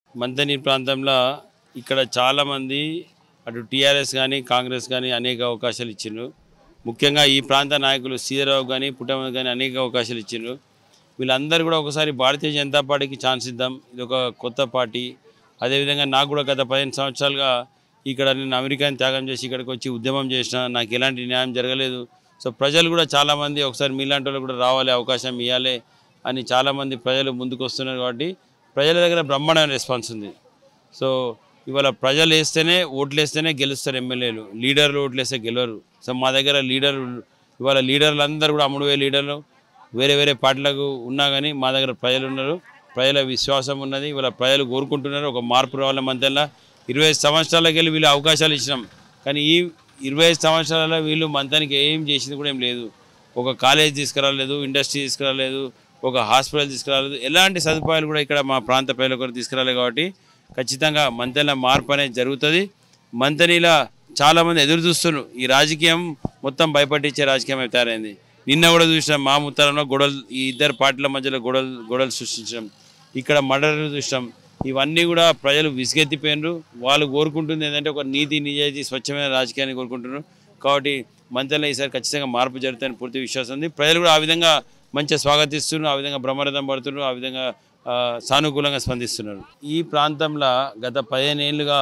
మంతని ప్రాంతంలో ఇక్కడ చాలామంది అటు టీఆర్ఎస్ కానీ కాంగ్రెస్ కానీ అనేక అవకాశాలు ఇచ్చిండ్రు ముఖ్యంగా ఈ ప్రాంత నాయకులు సీతారావు కానీ పుట్టమ కానీ అనేక అవకాశాలు ఇచ్చిండ్రు వీళ్ళందరూ కూడా ఒకసారి భారతీయ జనతా పార్టీకి ఛాన్స్ ఇద్దాం ఇది ఒక కొత్త పార్టీ అదేవిధంగా నాకు కూడా గత పదిహేను సంవత్సరాలుగా ఇక్కడ నేను అమెరికాని త్యాగం చేసి ఇక్కడికి వచ్చి ఉద్యమం చేసిన నాకు ఎలాంటి న్యాయం జరగలేదు సో ప్రజలు కూడా చాలామంది ఒకసారి మీలాంటి వాళ్ళు కూడా రావాలి అవకాశం ఇవ్వాలి అని చాలామంది ప్రజలు ముందుకు వస్తున్నారు కాబట్టి ప్రజల దగ్గర బ్రహ్మాండమైన రెస్పాన్స్ ఉంది సో ఇవాళ ప్రజలు వేస్తేనే ఓట్లు వేస్తేనే గెలుస్తారు ఎమ్మెల్యేలు లీడర్లు ఓట్లు వేస్తే గెలవరు సో మా దగ్గర లీడర్ ఇవాళ లీడర్లు అందరూ కూడా అమ్ముడు వేలు లీడర్లు వేరే వేరే పార్టీలకు ఉన్నా కానీ మా దగ్గర ప్రజలు ఉన్నారు ప్రజల విశ్వాసం ఉన్నది ఇవాళ ప్రజలు కోరుకుంటున్నారు ఒక మార్పు రావాలి మంతెల్లా ఇరవై ఐదు సంవత్సరాలకి వెళ్ళి వీళ్ళు అవకాశాలు ఇచ్చినాం కానీ ఈ ఇరవై ఐదు సంవత్సరాలలో వీళ్ళు మంతానికి ఏం చేసింది కూడా ఏం లేదు ఒక కాలేజ్ తీసుకురాలేదు ఇండస్ట్రీ తీసుకురాలేదు ఒక హాస్పిటల్ తీసుకురాలేదు ఎలాంటి సదుపాయాలు కూడా ఇక్కడ మా ప్రాంత ప్రజలకు కూడా తీసుకురాలేదు కాబట్టి ఖచ్చితంగా మంతెల మార్పు అనేది జరుగుతుంది మంతనిలా చాలామంది ఎదురు చూస్తున్నారు ఈ రాజకీయం మొత్తం భయపట్టించే రాజకీయం అయితే తయారైంది నిన్న కూడా చూసినాం మా ముత్తరంలో గొడవలు ఈ ఇద్దరు పార్టీల మధ్యలో గొడవలు గొడవలు సృష్టించడం ఇక్కడ మర్డర్లు చూసినాం ఇవన్నీ కూడా ప్రజలు విసిగెత్తిపోయినారు వాళ్ళు కోరుకుంటుంది ఏంటంటే ఒక నీతి నిజాయితీ స్వచ్ఛమైన రాజకీయాన్ని కోరుకుంటున్నారు కాబట్టి మంత్రిలో ఈసారి ఖచ్చితంగా మార్పు జరుగుతాయని పూర్తి విశ్వాసం ఉంది ప్రజలు కూడా ఆ విధంగా మంచిగా స్వాగతిస్తున్నారు ఆ విధంగా బ్రహ్మరథం పడుతున్నారు ఆ విధంగా ఆ, సానుకూలంగా స్పందిస్తున్నారు ఈ ప్రాంతంలో గత పదిహేను ఏళ్ళుగా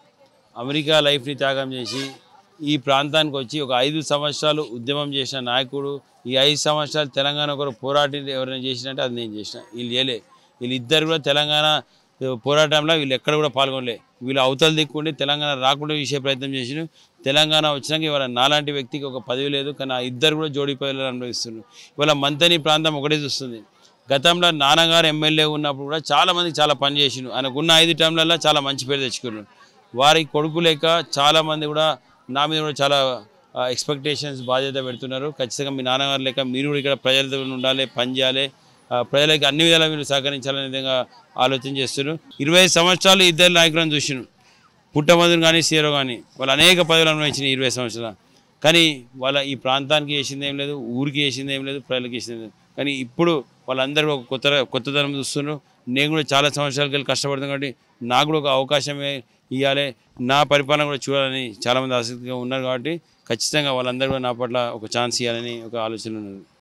అమెరికా లైఫ్ని త్యాగం చేసి ఈ ప్రాంతానికి వచ్చి ఒక ఐదు సంవత్సరాలు ఉద్యమం చేసిన నాయకుడు ఈ ఐదు సంవత్సరాలు తెలంగాణ కొరకు పోరాటి ఎవరైనా చేసినట్టే అది నేను చేసిన వీళ్ళు చేయలే వీళ్ళిద్దరు కూడా తెలంగాణ పోరాటంలో వీళ్ళు ఎక్కడ కూడా పాల్గొనలే వీళ్ళు అవతల దిక్కుండి తెలంగాణ రాకుండా విషయ ప్రయత్నం చేసిన తెలంగాణ వచ్చినాక ఇవాళ నాలాంటి వ్యక్తికి ఒక పదవి లేదు కానీ ఆ ఇద్దరు కూడా జోడి పదవులు అనుభవిస్తున్నారు ఇవాళ మంతని ప్రాంతం ఒకటే చూస్తుంది గతంలో నాన్నగారు ఎమ్మెల్యే ఉన్నప్పుడు కూడా చాలా మందికి చాలా పని చేసిండు ఆయనకున్న ఐదు టైంలలో చాలా మంచి పేరు తెచ్చుకున్నారు వారి కొడుకు లేక చాలామంది కూడా నా మీద కూడా చాలా ఎక్స్పెక్టేషన్స్ బాధ్యత పెడుతున్నారు ఖచ్చితంగా మీ నాన్నగారు లేక మీరు కూడా ఇక్కడ ప్రజలతో ఉండాలి పని చేయాలి ఆ, ప్రజలకి అన్ని విధాలా మీరు సహకరించాలనే విధంగా ఆలోచన చేస్తున్నారు ఇరవై ఐదు సంవత్సరాలు ఇద్దరు నాయకులను చూసిను పుట్టమధుని కానీ సీరో కానీ వాళ్ళు అనేక పదవులు అనుభవించిన ఇరవై సంవత్సరాలు కానీ వాళ్ళ ఈ ప్రాంతానికి చేసింది ఏం లేదు ఊరికి చేసింది ఏం లేదు ప్రజలకు చేసింది ఏం లేదు కానీ ఇప్పుడు వాళ్ళందరూ ఒక కొత్త కొత్తదనం చూస్తున్నారు నేను కూడా చాలా సంవత్సరాలకి వెళ్ళి కష్టపడుతున్నాను కాబట్టి నాకు కూడా ఒక అవకాశమే ఇవ్వాలి నా పరిపాలన కూడా చూడాలని చాలామంది ఆసక్తిగా ఉన్నారు కాబట్టి ఖచ్చితంగా వాళ్ళందరూ కూడా నా పట్ల ఒక ఛాన్స్ ఇవ్వాలని ఒక ఆలోచన ఉన్నది